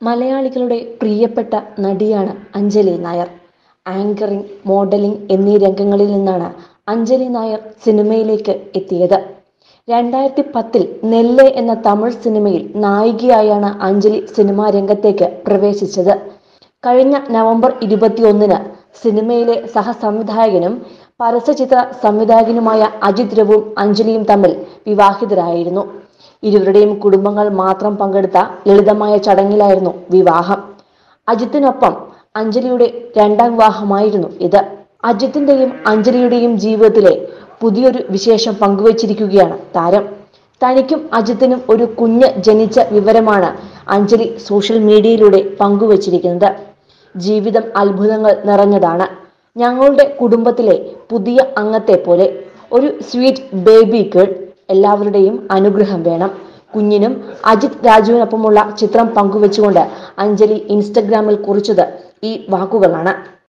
മലയാളികളുടെ പ്രിയപ്പെട്ട നടിയാണ് അഞ്ജലി നായർ ആങ്കറിംഗ് മോഡലിംഗ് എന്നീ രംഗങ്ങളിൽ നിന്നാണ് അഞ്ജലി നായർ സിനിമയിലേക്ക് എത്തിയത് രണ്ടായിരത്തി പത്തിൽ നെല്ല് എന്ന തമിഴ് സിനിമയിൽ നായികയായാണ് അഞ്ജലി സിനിമാ രംഗത്തേക്ക് പ്രവേശിച്ചത് കഴിഞ്ഞ നവംബർ ഇരുപത്തിയൊന്നിന് സിനിമയിലെ സഹസംവിധായകനും പരസ്യചിത്ര സംവിധായകനുമായ അജിത് രവും അഞ്ജലിയും തമ്മിൽ വിവാഹിതരായിരുന്നു ഇരുവരുടെയും കുടുംബങ്ങൾ മാത്രം പങ്കെടുത്ത ലളിതമായ ചടങ്ങിലായിരുന്നു വിവാഹം അജിത്തിനൊപ്പം അഞ്ജലിയുടെ രണ്ടാം വിവാഹമായിരുന്നു ഇത് അജിത്തിന്റെയും അഞ്ജലിയുടെയും ജീവിതത്തിലെ പുതിയൊരു വിശേഷം പങ്കുവച്ചിരിക്കുകയാണ് താരം തനിക്കും അജിത്തിനും ഒരു കുഞ്ഞ് ജനിച്ച വിവരമാണ് അഞ്ജലി സോഷ്യൽ മീഡിയയിലൂടെ പങ്കുവച്ചിരിക്കുന്നത് ജീവിതം അത്ഭുതങ്ങൾ നിറഞ്ഞതാണ് ഞങ്ങളുടെ കുടുംബത്തിലെ പുതിയ അംഗത്തെ പോലെ ഒരു സ്വീറ്റ് ബേബി ഗേൾ എല്ലാവരുടെയും അനുഗ്രഹം വേണം കുഞ്ഞിനും അജിത് രാജുവിനൊപ്പമുള്ള ചിത്രം പങ്കുവെച്ചുകൊണ്ട് അഞ്ജലി ഇൻസ്റ്റഗ്രാമിൽ കുറിച്ചത് ഈ വാക്കുകളാണ്